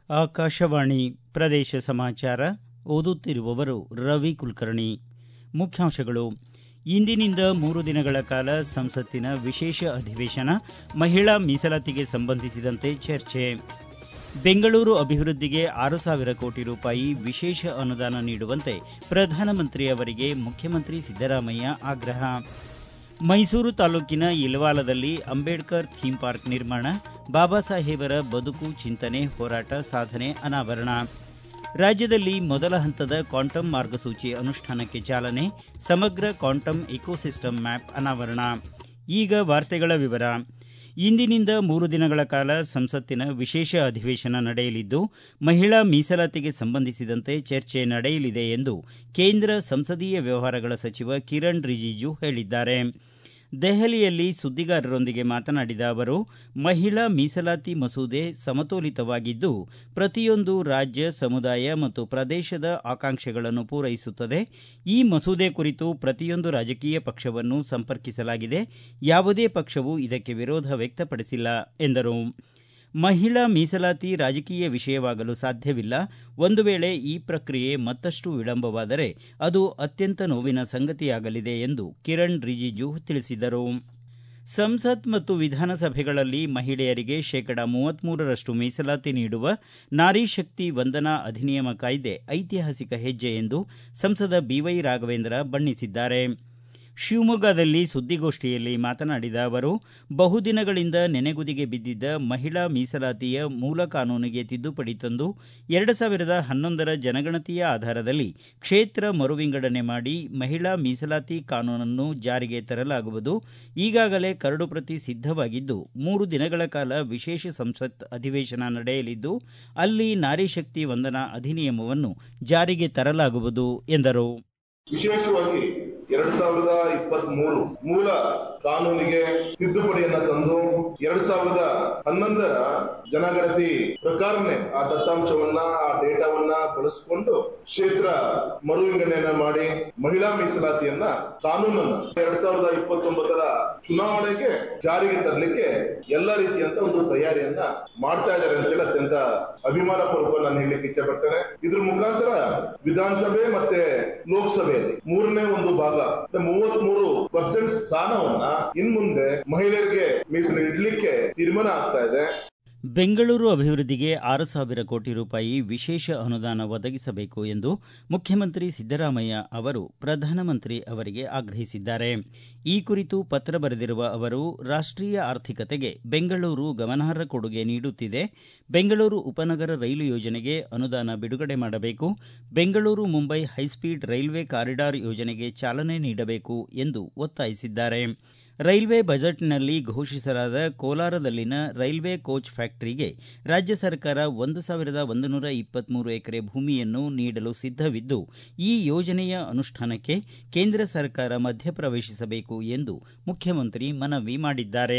ಆಕಾಶವಾಣಿ ಪ್ರದೇಶ ಸಮಾಚಾರ ಓದುತ್ತಿರುವವರು ರವಿ ಕುಲಕರ್ಣಿ ಮುಖ್ಯಾಂಶಗಳು ಇಂದಿನಿಂದ ಮೂರು ದಿನಗಳ ಕಾಲ ಸಂಸತ್ತಿನ ವಿಶೇಷ ಅಧಿವೇಶನ ಮಹಿಳಾ ಮೀಸಲಾತಿಗೆ ಸಂಬಂಧಿಸಿದಂತೆ ಚರ್ಚೆ ಬೆಂಗಳೂರು ಅಭಿವೃದ್ಧಿಗೆ ಆರು ಸಾವಿರ ಕೋಟಿ ರೂಪಾಯಿ ವಿಶೇಷ ಅನುದಾನ ನೀಡುವಂತೆ ಪ್ರಧಾನಮಂತ್ರಿ ಅವರಿಗೆ ಮುಖ್ಯಮಂತ್ರಿ ಸಿದ್ದರಾಮಯ್ಯ ಆಗ್ರಹ ಮೈಸೂರು ತಾಲೂಕಿನ ಇಲವಾಲದಲ್ಲಿ ಅಂಬೇಡ್ಕರ್ ಥೀಮ್ ಪಾರ್ಕ್ ನಿರ್ಮಾಣ ಬಾಬಾ ಸಾಹೇಬರ ಬದುಕು ಚಿಂತನೆ ಹೋರಾಟ ಸಾಧನೆ ಅನಾವರಣ ರಾಜ್ಯದಲ್ಲಿ ಮೊದಲ ಹಂತದ ಕ್ವಾಂಟಮ್ ಮಾರ್ಗಸೂಚಿ ಅನುಷ್ಠಾನಕ್ಕೆ ಚಾಲನೆ ಸಮಗ್ರ ಕ್ವಾಂಟಮ್ ಇಕೋಸಿಸ್ಟಮ್ ಮ್ಯಾಪ್ ಅನಾವರಣ ಈಗ ವಾರ್ತೆಗಳ ವಿವರ ಇಂದಿನಿಂದ ಮೂರು ದಿನಗಳ ಕಾಲ ಸಂಸತ್ತಿನ ವಿಶೇಷ ಅಧಿವೇಶನ ನಡೆಯಲಿದ್ದು ಮಹಿಳಾ ಮೀಸಲಾತಿಗೆ ಸಂಬಂಧಿಸಿದಂತೆ ಚರ್ಚೆ ನಡೆಯಲಿದೆ ಎಂದು ಕೇಂದ್ರ ಸಂಸದೀಯ ವ್ಯವಹಾರಗಳ ಸಚಿವ ಕಿರಣ್ ರಿಜಿಜು ಹೇಳಿದ್ದಾರೆ ದೆಹಲಿಯಲ್ಲಿ ಸುದ್ದಿಗಾರರೊಂದಿಗೆ ಮಾತನಾಡಿದ ಅವರು ಮಹಿಳಾ ಮೀಸಲಾತಿ ಮಸೂದೆ ಸಮತೋಲಿತವಾಗಿದ್ದು ಪ್ರತಿಯೊಂದು ರಾಜ್ಯ ಸಮುದಾಯ ಮತ್ತು ಪ್ರದೇಶದ ಆಕಾಂಕ್ಷೆಗಳನ್ನು ಪೂರೈಸುತ್ತದೆ ಈ ಮಸೂದೆ ಕುರಿತು ಪ್ರತಿಯೊಂದು ರಾಜಕೀಯ ಪಕ್ಷವನ್ನು ಸಂಪರ್ಕಿಸಲಾಗಿದೆ ಯಾವುದೇ ಪಕ್ಷವು ಇದಕ್ಕೆ ವಿರೋಧ ವ್ಯಕ್ತಪಡಿಸಿಲ್ಲ ಎಂದರು ಮಹಿಳಾ ಮೀಸಲಾತಿ ರಾಜಕೀಯ ವಿಷಯವಾಗಲು ಸಾಧ್ಯವಿಲ್ಲ ಒಂದು ವೇಳೆ ಈ ಪ್ರಕ್ರಿಯೆ ಮತ್ತಷ್ಟು ವಿಳಂಬವಾದರೆ ಅದು ಅತ್ಯಂತ ನೋವಿನ ಸಂಗತಿಯಾಗಲಿದೆ ಎಂದು ಕಿರಣ್ ರಿಜಿಜು ತಿಳಿಸಿದರು ಸಂಸತ್ ಮತ್ತು ವಿಧಾನಸಭೆಗಳಲ್ಲಿ ಮಹಿಳೆಯರಿಗೆ ಶೇಕಡ ಮೂವತ್ಮೂರರಷ್ಟು ಮೀಸಲಾತಿ ನೀಡುವ ನಾರಿ ಶಕ್ತಿ ವಂದನಾ ಅಧಿನಿಯಮ ಕಾಯ್ದೆ ಐತಿಹಾಸಿಕ ಹೆಜ್ಜೆ ಎಂದು ಸಂಸದ ಬಿವೈ ರಾಘವೇಂದ್ರ ಬಣ್ಣಿಸಿದ್ದಾರೆ ಶಿವಮೊಗ್ಗದಲ್ಲಿ ಸುದ್ದಿಗೋಷ್ಠಿಯಲ್ಲಿ ಮಾತನಾಡಿದ ಅವರು ಬಹುದಿನಗಳಿಂದ ನೆನೆಗುದಿಗೆ ಬಿದ್ದಿದ್ದ ಮಹಿಳಾ ಮೀಸಲಾತಿಯ ಮೂಲ ಕಾನೂನಿಗೆ ತಿದ್ದುಪಡಿ ತಂದು ಎರಡು ಸಾವಿರದ ಹನ್ನೊಂದರ ಜನಗಣತಿಯ ಆಧಾರದಲ್ಲಿ ಕ್ಷೇತ್ರ ಮರುವಿಂಗಡಣೆ ಮಾಡಿ ಮಹಿಳಾ ಮೀಸಲಾತಿ ಕಾನೂನನ್ನು ಜಾರಿಗೆ ತರಲಾಗುವುದು ಈಗಾಗಲೇ ಕರಡು ಪ್ರತಿ ಸಿದ್ದವಾಗಿದ್ದು ಮೂರು ದಿನಗಳ ಕಾಲ ವಿಶೇಷ ಸಂಸತ್ ಅಧಿವೇಶನ ನಡೆಯಲಿದ್ದು ಅಲ್ಲಿ ನಾರಿ ಶಕ್ತಿ ವಂದನಾ ಅಧಿನಿಯಮವನ್ನು ಜಾರಿಗೆ ತರಲಾಗುವುದು ಎಂದರು ವಿಶೇಷವಾಗಿ ಎರಡ್ ಸಾವಿರದ ಇಪ್ಪತ್ತ್ ಮೂರು ಮೂಲ ಕಾನೂನಿಗೆ ತಿದ್ದುಪಡಿಯನ್ನ ತಂದು ಎರಡ್ ಸಾವಿರದ ಹನ್ನೊಂದರ ಜನಗಣತಿ ಪ್ರಕಾರನೇ ಆ ದತ್ತಾಂಶವನ್ನ ಆ ಡೇಟಾವನ್ನ ಬಳಸಿಕೊಂಡು ಕ್ಷೇತ್ರ ಮರು ವಿಂಗಡಣೆಯನ್ನ ಮಾಡಿ ಮಹಿಳಾ ಮೀಸಲಾತಿಯನ್ನ ಕಾನೂನನ್ನ ಎರಡ್ ಸಾವಿರದ ಇಪ್ಪತ್ತೊಂಬತ್ತರ ಚುನಾವಣೆಗೆ ಜಾರಿಗೆ ತರಲಿಕ್ಕೆ ಎಲ್ಲ ರೀತಿಯಂತ ಒಂದು ತಯಾರಿಯನ್ನ ಮಾಡ್ತಾ ಇದ್ದಾರೆ ಅಂತ ಹೇಳಿ ಅತ್ಯಂತ ಅಭಿಮಾನ ಪೂರ್ವಕ ನಾನು ಹೇಳಲಿಕ್ಕೆ ಇಚ್ಛೆ ಪಡ್ತೇನೆ ಇದ್ರ ಮುಖಾಂತರ ವಿಧಾನಸಭೆ ಮತ್ತೆ ಲೋಕಸಭೆಯಲ್ಲಿ ಮೂರನೇ ಒಂದು ಭಾಗ ಮೂವತ್ತ್ ಮೂರು ಪರ್ಸೆಂಟ್ ಸ್ಥಾನವನ್ನ ಇನ್ ಮುಂದೆ ಮಹಿಳೆಯರಿಗೆ ಮೀಸಲು ಇಡ್ಲಿಕ್ಕೆ ತೀರ್ಮಾನ ಆಗ್ತಾ ಇದೆ ಬೆಂಗಳೂರು ಅಭಿವೃದ್ಧಿಗೆ ಆರು ಸಾವಿರ ಕೋಟಿ ರೂಪಾಯಿ ವಿಶೇಷ ಅನುದಾನ ಒದಗಿಸಬೇಕು ಎಂದು ಮುಖ್ಯಮಂತ್ರಿ ಸಿದ್ದರಾಮಯ್ಯ ಅವರು ಪ್ರಧಾನಮಂತ್ರಿ ಅವರಿಗೆ ಆಗ್ರಹಿಸಿದ್ದಾರೆ ಈ ಕುರಿತು ಪತ್ರ ಬರೆದಿರುವ ಅವರು ರಾಷ್ಟೀಯ ಆರ್ಥಿಕತೆಗೆ ಬೆಂಗಳೂರು ಗಮನಾರ್ಹ ಕೊಡುಗೆ ನೀಡುತ್ತಿದೆ ಬೆಂಗಳೂರು ಉಪನಗರ ರೈಲು ಯೋಜನೆಗೆ ಅನುದಾನ ಬಿಡುಗಡೆ ಮಾಡಬೇಕು Bengaluru Mumbai high speed railway corridor ಯೋಜನೆಗೆ ಚಾಲನೆ ನೀಡಬೇಕು ಎಂದು ಒತ್ತಾಯಿಸಿದ್ದಾರೆ ರೈಲ್ವೆ ಬಜೆಟ್ನಲ್ಲಿ ಘೋಷಿಸಲಾದ ಕೋಲಾರದಲ್ಲಿನ ರೈಲ್ವೆ ಕೋಚ್ ಫ್ಯಾಕ್ಟರಿಗೆ ರಾಜ್ಯ ಸರ್ಕಾರ ಒಂದು ಸಾವಿರದ ಒಂದು ನೂರ ಇಪ್ಪತ್ಮೂರು ಎಕರೆ ಭೂಮಿಯನ್ನು ನೀಡಲು ಸಿದ್ದವಿದ್ದು ಈ ಯೋಜನೆಯ ಅನುಷ್ಠಾನಕ್ಕೆ ಕೇಂದ್ರ ಸರ್ಕಾರ ಮಧ್ಯಪ್ರವೇಶಿಸಬೇಕು ಎಂದು ಮುಖ್ಯಮಂತ್ರಿ ಮನವಿ ಮಾಡಿದ್ದಾರೆ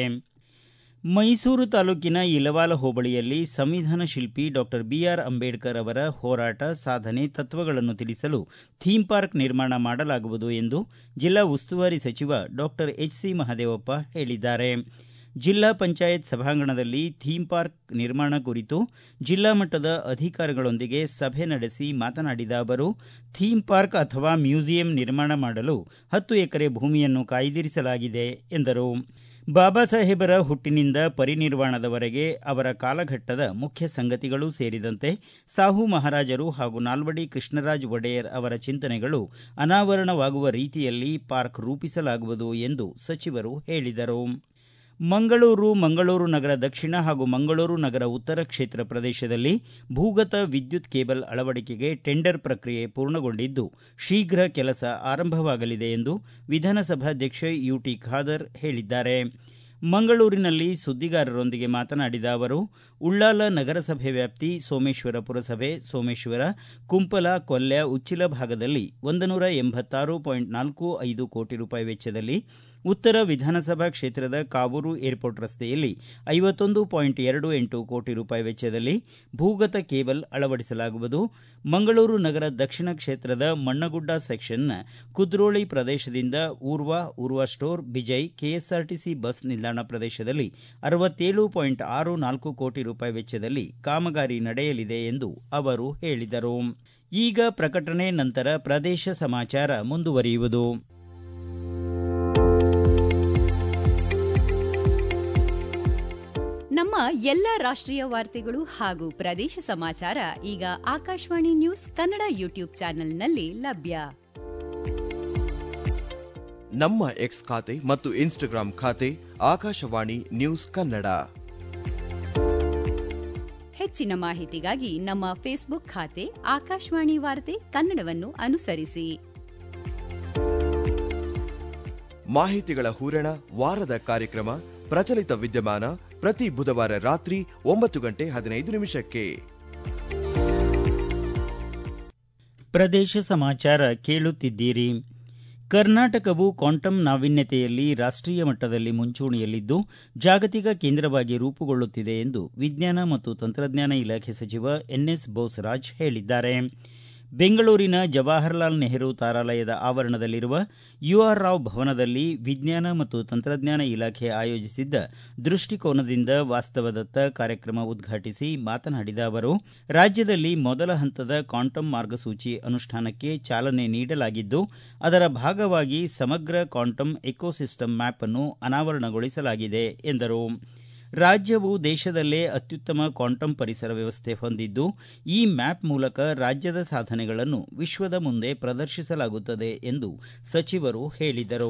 ಮೈಸೂರು ತಾಲೂಕಿನ ಇಲವಾಲ ಹೋಬಳಿಯಲ್ಲಿ ಸಂವಿಧಾನ ಶಿಲ್ಪಿ ಡಾಕ್ಟರ್ ಬಿಆರ್ ಅಂಬೇಡ್ಕರ್ ಅವರ ಹೋರಾಟ ಸಾಧನೆ ತತ್ವಗಳನ್ನು ತಿಳಿಸಲು ಥೀಮ್ ಪಾರ್ಕ್ ನಿರ್ಮಾಣ ಮಾಡಲಾಗುವುದು ಎಂದು ಜಿಲ್ಲಾ ಉಸ್ತುವಾರಿ ಸಚಿವ ಡಾಕ್ಟರ್ ಎಚ್ ಸಿ ಮಹದೇವಪ್ಪ ಹೇಳಿದ್ದಾರೆ ಜಿಲ್ಲಾ ಪಂಚಾಯತ್ ಸಭಾಂಗಣದಲ್ಲಿ ಥೀಮ್ ಪಾರ್ಕ್ ನಿರ್ಮಾಣ ಕುರಿತು ಜಿಲ್ಲಾ ಮಟ್ಟದ ಅಧಿಕಾರಿಗಳೊಂದಿಗೆ ಸಭೆ ನಡೆಸಿ ಮಾತನಾಡಿದ ಅವರು ಥೀಮ್ ಪಾರ್ಕ್ ಅಥವಾ ಮ್ಯೂಸಿಯಂ ನಿರ್ಮಾಣ ಮಾಡಲು ಹತ್ತು ಎಕರೆ ಭೂಮಿಯನ್ನು ಕಾಯ್ದಿರಿಸಲಾಗಿದೆ ಎಂದರು ಬಾಬಾ ಸಾಹೇಬರ ಹುಟ್ಟಿನಿಂದ ಪರಿನಿರ್ವಾಣದವರೆಗೆ ಅವರ ಕಾಲಘಟ್ಟದ ಮುಖ್ಯ ಸಂಗತಿಗಳು ಸೇರಿದಂತೆ ಸಾಹು ಮಹಾರಾಜರು ಹಾಗೂ ನಾಲ್ವಡಿ ಕೃಷ್ಣರಾಜ ಒಡೆಯರ್ ಅವರ ಚಿಂತನೆಗಳು ಅನಾವರಣವಾಗುವ ರೀತಿಯಲ್ಲಿ ಪಾರ್ಕ್ ರೂಪಿಸಲಾಗುವುದು ಎಂದು ಸಚಿವರು ಹೇಳಿದರು ಮಂಗಳೂರು ಮಂಗಳೂರು ನಗರ ದಕ್ಷಿಣ ಹಾಗೂ ಮಂಗಳೂರು ನಗರ ಉತ್ತರ ಕ್ಷೇತ್ರ ಪ್ರದೇಶದಲ್ಲಿ ಭೂಗತ ವಿದ್ಯುತ್ ಕೇಬಲ್ ಅಳವಡಿಕೆಗೆ ಟೆಂಡರ್ ಪ್ರಕ್ರಿಯೆ ಪೂರ್ಣಗೊಂಡಿದ್ದು ಶೀಘ್ರ ಕೆಲಸ ಆರಂಭವಾಗಲಿದೆ ಎಂದು ವಿಧಾನಸಭಾಧ್ಯಕ್ಷ ಯುಟಿ ಖಾದರ್ ಹೇಳಿದ್ದಾರೆ ಮಂಗಳೂರಿನಲ್ಲಿ ಸುದ್ದಿಗಾರರೊಂದಿಗೆ ಮಾತನಾಡಿದ ಅವರು ಉಳ್ಳಾಲ ನಗರಸಭೆ ವ್ಯಾಪ್ತಿ ಸೋಮೇಶ್ವರ ಪುರಸಭೆ ಸೋಮೇಶ್ವರ ಕುಂಪಲ ಕೊಲ್ಯ ಉಚ್ಚಿಲ ಭಾಗದಲ್ಲಿ ಒಂದು ನೂರ ಎಂಬತ್ತಾರು ಪಾಯಿಂಟ್ ನಾಲ್ಕು ಐದು ಕೋಟಿ ರೂಪಾಯಿ ವೆಚ್ಚದಲ್ಲಿ ಉತ್ತರ ವಿಧಾನಸಭಾ ಕ್ಷೇತ್ರದ ಕಾವೂರು ಏರ್ಪೋರ್ಟ್ ರಸ್ತೆಯಲ್ಲಿ ಐವತ್ತೊಂದು ಪಾಯಿಂಟ್ ಎರಡು ಎಂಟು ಕೋಟಿ ರೂಪಾಯಿ ವೆಚ್ಚದಲ್ಲಿ ಭೂಗತ ಕೇಬಲ್ ಅಳವಡಿಸಲಾಗುವುದು ಮಂಗಳೂರು ನಗರ ದಕ್ಷಿಣ ಕ್ಷೇತ್ರದ ಮಣ್ಣಗುಡ್ಡ ಸೆಕ್ಷನ್ನ ಕುದ್ರೋಳಿ ಪ್ರದೇಶದಿಂದ Urwa Urwa store Bejai KSRTC bus ನಿಲ್ದಾಣ ಪ್ರದೇಶದಲ್ಲಿ ಅರವತ್ತೇಳು ಪಾಯಿಂಟ್ ಆರು ನಾಲ್ಕು ಕೋಟಿ ರೂಪಾಯಿ ವೆಚ್ಚದಲ್ಲಿ ಕಾಮಗಾರಿ ನಡೆಯಲಿದೆ ಎಂದು ಅವರು ಹೇಳಿದರು ಈಗ ಪ್ರಕಟಣೆ ನಂತರ ಪ್ರದೇಶ ಸಮಾಚಾರ ಮುಂದುವರಿಯುವುದು ನಮ್ಮ ಎಲ್ಲ ರಾಷ್ಟ್ರೀಯ ವಾರ್ತೆಗಳು ಹಾಗೂ ಪ್ರದೇಶ ಸಮಾಚಾರ ಈಗ ಆಕಾಶವಾಣಿ ನ್ಯೂಸ್ ಕನ್ನಡ ಯೂಟ್ಯೂಬ್ ಚಾನೆಲ್ನಲ್ಲಿ ಲಭ್ಯ ನಮ್ಮ ಎಕ್ಸ್ ಖಾತೆ ಮತ್ತು ಇನ್ಸ್ಟಾಗ್ರಾಂ ಖಾತೆ ಆಕಾಶವಾಣಿ ನ್ಯೂಸ್ ಕನ್ನಡ ಹೆಚ್ಚಿನ ಮಾಹಿತಿಗಾಗಿ ನಮ್ಮ ಫೇಸ್ಬುಕ್ ಖಾತೆ ಆಕಾಶವಾಣಿ ವಾರ್ತೆ ಕನ್ನಡವನ್ನು ಅನುಸರಿಸಿ ಮಾಹಿತಿಗಳ ಹೂರಣ ವಾರದ ಕಾರ್ಯಕ್ರಮ ಪ್ರಚಲಿತ ವಿದ್ಯಮಾನ ಪ್ರತಿ ಬುಧವಾರ ರಾತ್ರಿ ಒಂಬತ್ತು ಗಂಟೆ ಹದಿನೈದು ನಿಮಿಷಕ್ಕೆ ಪ್ರದೇಶ ಸಮಾಚಾರ ಕೇಳುತ್ತಿದ್ದೀರಿ ಕರ್ನಾಟಕವು ಕ್ವಾಂಟಮ್ ನಾವೀನ್ಯತೆಯಲ್ಲಿ ರಾಷ್ಟೀಯ ಮಟ್ಟದಲ್ಲಿ ಮುಂಚೂಣಿಯಲ್ಲಿದ್ದು ಜಾಗತಿಕ ಕೇಂದ್ರವಾಗಿ ರೂಪುಗೊಳ್ಳುತ್ತಿದೆ ಎಂದು ವಿಜ್ಞಾನ ಮತ್ತು ತಂತ್ರಜ್ಞಾನ ಇಲಾಖೆ ಸಚಿವ ಎನ್ಎಸ್ ಬೋಸರಾಜ್ ಹೇಳಿದ್ದಾರೆ ಬೆಂಗಳೂರಿನ ಜವಾಹರಲಾಲ್ ನೆಹರು ತಾರಾಲಯದ ಆವರಣದಲ್ಲಿರುವ ಯುಆರ್ ರಾವ್ ಭವನದಲ್ಲಿ ವಿಜ್ಞಾನ ಮತ್ತು ತಂತ್ರಜ್ಞಾನ ಇಲಾಖೆ ಆಯೋಜಿಸಿದ್ದ ದೃಷ್ಟಿಕೋನದಿಂದ ವಾಸ್ತವದತ್ತ ಕಾರ್ಯಕ್ರಮ ಉದ್ಘಾಟಿಸಿ ಮಾತನಾಡಿದ ಅವರು ರಾಜ್ಯದಲ್ಲಿ ಮೊದಲ ಹಂತದ ಕ್ವಾಂಟಮ್ ಮಾರ್ಗಸೂಚಿ ಅನುಷ್ಠಾನಕ್ಕೆ ಚಾಲನೆ ನೀಡಲಾಗಿದ್ದು ಅದರ ಭಾಗವಾಗಿ ಸಮಗ್ರ ಕ್ವಾಂಟಮ್ ಎಕೋಸಿಸ್ಟಮ್ ಮ್ಯಾಪ್ ಅನ್ನು ಅನಾವರಣಗೊಳಿಸಲಾಗಿದೆ ಎಂದರು ರಾಜ್ಯವು ದೇಶದಲ್ಲೇ ಅತ್ಯುತ್ತಮ ಕ್ವಾಂಟಮ್ ಪರಿಸರ ವ್ಯವಸ್ಥೆ ಹೊಂದಿದ್ದು ಈ ಮ್ಯಾಪ್ ಮೂಲಕ ರಾಜ್ಯದ ಸಾಧನೆಗಳನ್ನು ವಿಶ್ವದ ಮುಂದೆ ಪ್ರದರ್ಶಿಸಲಾಗುತ್ತದೆ ಎಂದು ಸಚಿವರು ಹೇಳಿದರು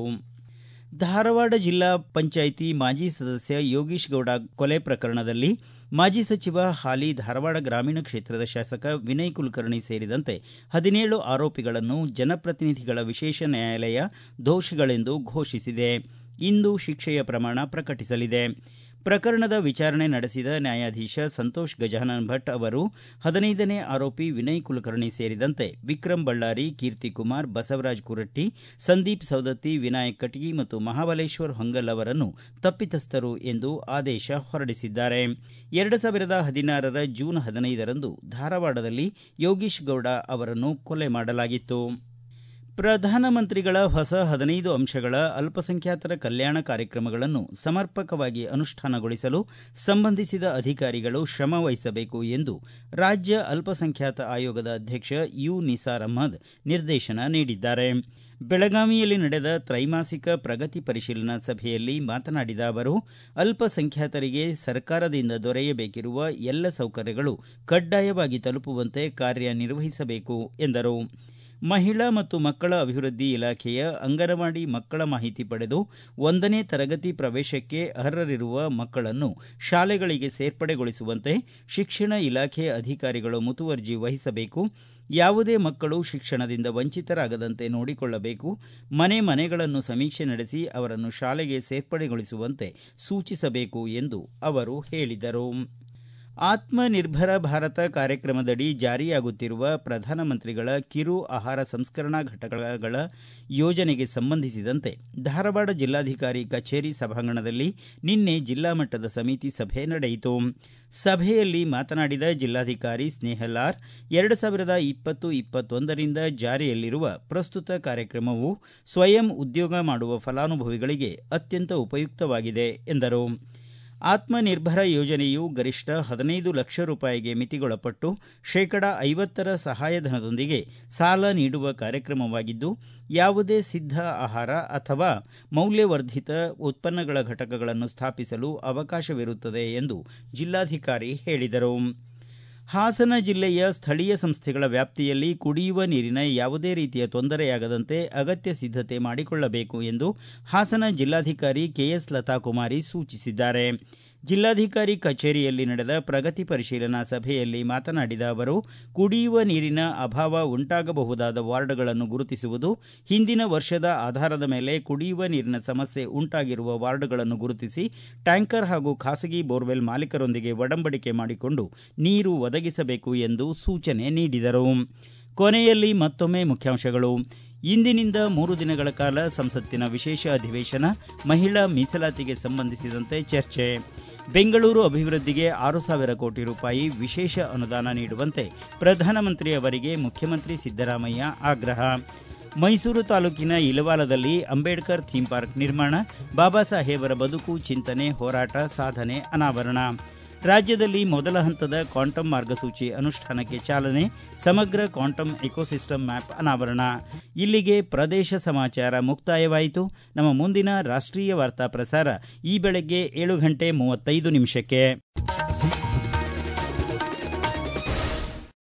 ಧಾರವಾಡ ಜಿಲ್ಲಾ ಪಂಚಾಯಿತಿ ಮಾಜಿ ಸದಸ್ಯ ಯೋಗೀಶ್ ಗೌಡ ಕೊಲೆ ಪ್ರಕರಣದಲ್ಲಿ ಮಾಜಿ ಸಚಿವ ಹಾಲಿ ಧಾರವಾಡ ಗ್ರಾಮೀಣ ಕ್ಷೇತ್ರದ ಶಾಸಕ ವಿನಯ್ ಕುಲಕರ್ಣಿ ಸೇರಿದಂತೆ ಹದಿನೇಳು ಆರೋಪಿಗಳನ್ನು ಜನಪ್ರತಿನಿಧಿಗಳ ವಿಶೇಷ ನ್ಯಾಯಾಲಯ ದೋಷಿಗಳೆಂದು ಘೋಷಿಸಿದೆ ಇಂದು ಶಿಕ್ಷೆಯ ಪ್ರಮಾಣ ಪ್ರಕಟಿಸಲಿದೆ ಪ್ರಕರಣದ ವಿಚಾರಣೆ ನಡೆಸಿದ ನ್ಯಾಯಾಧೀಶ ಸಂತೋಷ್ ಗಜಾನನ್ ಭಟ್ ಅವರು ಹದಿನೈದನೇ ಆರೋಪಿ ವಿನಯ್ ಕುಲಕರ್ಣಿ ಸೇರಿದಂತೆ ವಿಕ್ರಮ್ ಬಳ್ಳಾರಿ ಕೀರ್ತಿಕುಮಾರ್ ಬಸವರಾಜ್ ಕುರಟ್ಟಿ ಸಂದೀಪ್ ಸವದತ್ತಿ ವಿನಾಯಕ್ ಕಟಗಿ ಮತ್ತು ಮಹಾಬಲೇಶ್ವರ್ ಹೊಂಗಲ್ ಅವರನ್ನು ತಪ್ಪಿತಸ್ಥರು ಎಂದು ಆದೇಶ ಹೊರಡಿಸಿದ್ದಾರೆ ಎರಡು ಸಾವಿರದ ಹದಿನಾರರ ಜೂನ್ ಹದಿನೈದರಂದು ಧಾರವಾಡದಲ್ಲಿ ಯೋಗೀಶ್ ಗೌಡ ಅವರನ್ನು ಕೊಲೆ ಮಾಡಲಾಗಿತ್ತು ಪ್ರಧಾನಮಂತ್ರಿಗಳ ಹೊಸ ಹದಿನೈದು ಅಂಶಗಳ ಅಲ್ಪಸಂಖ್ಯಾತರ ಕಲ್ಯಾಣ ಕಾರ್ಯಕ್ರಮಗಳನ್ನು ಸಮರ್ಪಕವಾಗಿ ಅನುಷ್ಠಾನಗೊಳಿಸಲು ಸಂಬಂಧಿಸಿದ ಅಧಿಕಾರಿಗಳು ಶ್ರಮ ವಹಿಸಬೇಕು ಎಂದು ರಾಜ್ಯ ಅಲ್ಪಸಂಖ್ಯಾತ ಆಯೋಗದ ಅಧ್ಯಕ್ಷ ಯು ನಿಸಾರ್ ಅಹ್ಮದ್ ನಿರ್ದೇಶನ ನೀಡಿದ್ದಾರೆ ಬೆಳಗಾವಿಯಲ್ಲಿ ನಡೆದ ತ್ರೈಮಾಸಿಕ ಪ್ರಗತಿ ಪರಿಶೀಲನಾ ಸಭೆಯಲ್ಲಿ ಮಾತನಾಡಿದ ಅವರು ಅಲ್ಪಸಂಖ್ಯಾತರಿಗೆ ಸರ್ಕಾರದಿಂದ ದೊರೆಯಬೇಕಿರುವ ಎಲ್ಲ ಸೌಕರ್ಯಗಳು ಕಡ್ಡಾಯವಾಗಿ ತಲುಪುವಂತೆ ಕಾರ್ಯನಿರ್ವಹಿಸಬೇಕು ಎಂದರು ಮಹಿಳಾ ಮತ್ತು ಮಕ್ಕಳ ಅಭಿವೃದ್ಧಿ ಇಲಾಖೆಯ ಅಂಗನವಾಡಿ ಮಕ್ಕಳ ಮಾಹಿತಿ ಪಡೆದು ಒಂದನೇ ತರಗತಿ ಪ್ರವೇಶಕ್ಕೆ ಅರ್ಹರಿರುವ ಮಕ್ಕಳನ್ನು ಶಾಲೆಗಳಿಗೆ ಸೇರ್ಪಡೆಗೊಳಿಸುವಂತೆ ಶಿಕ್ಷಣ ಇಲಾಖೆ ಅಧಿಕಾರಿಗಳು ಮುತುವರ್ಜಿ ವಹಿಸಬೇಕು ಯಾವುದೇ ಮಕ್ಕಳು ಶಿಕ್ಷಣದಿಂದ ವಂಚಿತರಾಗದಂತೆ ನೋಡಿಕೊಳ್ಳಬೇಕು ಮನೆ ಮನೆಗಳನ್ನು ಸಮೀಕ್ಷೆ ನಡೆಸಿ ಅವರನ್ನು ಶಾಲೆಗೆ ಸೇರ್ಪಡೆಗೊಳಿಸುವಂತೆ ಸೂಚಿಸಬೇಕು ಎಂದು ಅವರು ಹೇಳಿದರು ಆತ್ಮನಿರ್ಭರ ಭಾರತ ಕಾರ್ಯಕ್ರಮದಡಿ ಜಾರಿಯಾಗುತ್ತಿರುವ ಪ್ರಧಾನಮಂತ್ರಿಗಳ ಕಿರು ಆಹಾರ ಸಂಸ್ಕರಣಾ ಘಟಕಗಳ ಯೋಜನೆಗೆ ಸಂಬಂಧಿಸಿದಂತೆ ಧಾರವಾಡ ಜಿಲ್ಲಾಧಿಕಾರಿ ಕಚೇರಿ ಸಭಾಂಗಣದಲ್ಲಿ ನಿನ್ನೆ ಜಿಲ್ಲಾ ಮಟ್ಟದ ಸಮಿತಿ ಸಭೆ ನಡೆಯಿತು ಸಭೆಯಲ್ಲಿ ಮಾತನಾಡಿದ ಜಿಲ್ಲಾಧಿಕಾರಿ ಸ್ನೇಹಲಾರ್ ಎರಡು ಸಾವಿರದ ಇಪ್ಪತ್ತು ಇಪ್ಪತ್ತೊಂದರಿಂದ ಜಾರಿಯಲ್ಲಿರುವ ಪ್ರಸ್ತುತ ಕಾರ್ಯಕ್ರಮವು ಸ್ವಯಂ ಉದ್ಯೋಗ ಮಾಡುವ ಫಲಾನುಭವಿಗಳಿಗೆ ಅತ್ಯಂತ ಉಪಯುಕ್ತವಾಗಿದೆ ಎಂದರು ಆತ್ಮನಿರ್ಭರ ಯೋಜನೆಯು ಗರಿಷ್ಠ ಹದಿನೈದು ಲಕ್ಷ ರೂಪಾಯಿಗೆ ಮಿತಿಗೊಳಪಟ್ಟು ಶೇಕಡ ಐವತ್ತರ ಸಹಾಯಧನದೊಂದಿಗೆ ಸಾಲ ನೀಡುವ ಕಾರ್ಯಕ್ರಮವಾಗಿದ್ದು ಯಾವುದೇ ಸಿದ್ಧ ಆಹಾರ ಅಥವಾ ಮೌಲ್ಯವರ್ಧಿತ ಉತ್ಪನ್ನಗಳ ಘಟಕಗಳನ್ನು ಸ್ಥಾಪಿಸಲು ಅವಕಾಶವಿರುತ್ತದೆ ಎಂದು ಜಿಲ್ಲಾಧಿಕಾರಿ ಹೇಳಿದರು ಹಾಸನ ಜಿಲ್ಲೆಯ ಸ್ಥಳೀಯ ಸಂಸ್ಥೆಗಳ ವ್ಯಾಪ್ತಿಯಲ್ಲಿ ಕುಡಿಯುವ ನೀರಿನ ಯಾವುದೇ ರೀತಿಯ ತೊಂದರೆಯಾಗದಂತೆ ಅಗತ್ಯ ಸಿದ್ಧತೆ ಮಾಡಿಕೊಳ್ಳಬೇಕು ಎಂದು ಹಾಸನ ಜಿಲ್ಲಾಧಿಕಾರಿ ಕೆಎಸ್ ಲತಾಕುಮಾರಿ ಸೂಚಿಸಿದ್ದಾರೆ ಜಿಲ್ಲಾಧಿಕಾರಿ ಕಚೇರಿಯಲ್ಲಿ ನಡೆದ ಪ್ರಗತಿ ಪರಿಶೀಲನಾ ಸಭೆಯಲ್ಲಿ ಮಾತನಾಡಿದ ಅವರು ಕುಡಿಯುವ ನೀರಿನ ಅಭಾವ ಉಂಟಾಗಬಹುದಾದ ವಾರ್ಡ್ಗಳನ್ನು ಗುರುತಿಸುವುದು ಹಿಂದಿನ ವರ್ಷದ ಆಧಾರದ ಮೇಲೆ ಕುಡಿಯುವ ನೀರಿನ ಸಮಸ್ಯೆ ಉಂಟಾಗಿರುವ ವಾರ್ಡ್ಗಳನ್ನು ಗುರುತಿಸಿ ಟ್ಯಾಂಕರ್ ಹಾಗೂ ಖಾಸಗಿ ಬೋರ್ವೆಲ್ ಮಾಲೀಕರೊಂದಿಗೆ ಒಡಂಬಡಿಕೆ ಮಾಡಿಕೊಂಡು ನೀರು ಒದಗಿಸಬೇಕು ಎಂದು ಸೂಚನೆ ನೀಡಿದರು ಕೊನೆಯಲ್ಲಿ ಮತ್ತೊಮ್ಮೆ ಮುಖ್ಯಾಂಶಗಳು ಇಂದಿನಿಂದ ಮೂರು ದಿನಗಳ ಕಾಲ ಸಂಸತ್ತಿನ ವಿಶೇಷ ಅಧಿವೇಶನ ಮಹಿಳಾ ಮೀಸಲಾತಿಗೆ ಸಂಬಂಧಿಸಿದಂತೆ ಚರ್ಚೆ ಬೆಂಗಳೂರು ಅಭಿವೃದ್ಧಿಗೆ ಆರು ಸಾವಿರ ಕೋಟಿ ರೂಪಾಯಿ ವಿಶೇಷ ಅನುದಾನ ನೀಡುವಂತೆ ಪ್ರಧಾನಮಂತ್ರಿ ಅವರಿಗೆ ಮುಖ್ಯಮಂತ್ರಿ ಸಿದ್ದರಾಮಯ್ಯ ಆಗ್ರಹ ಮೈಸೂರು ತಾಲೂಕಿನ ಇಲವಾಲದಲ್ಲಿ ಅಂಬೇಡ್ಕರ್ ಥೀಮ್ ಪಾರ್ಕ್ ನಿರ್ಮಾಣ ಬಾಬಾ ಸಾಹೇಬರ ಬದುಕು ಚಿಂತನೆ ಹೋರಾಟ ಸಾಧನೆ ಅನಾವರಣ ರಾಜ್ಯದಲ್ಲಿ ಮೊದಲ ಹಂತದ ಕ್ವಾಂಟಮ್ ಮಾರ್ಗಸೂಚಿ ಅನುಷ್ಠಾನಕ್ಕೆ ಚಾಲನೆ ಸಮಗ್ರ ಕ್ವಾಂಟಮ್ ಎಕೋಸಿಸ್ಟಮ್ ಮ್ಯಾಪ್ ಅನಾವರಣ ಇಲ್ಲಿಗೆ ಪ್ರದೇಶ ಸಮಾಚಾರ ಮುಕ್ತಾಯವಾಯಿತು ನಮ್ಮ ಮುಂದಿನ ರಾಷ್ಟ್ರೀಯ ವಾರ್ತಾ ಪ್ರಸಾರ ಈ ಬೆಳಗ್ಗೆ ಏಳು ಗಂಟೆ ಮೂವತ್ತೈದು ನಿಮಿಷಕ್ಕೆ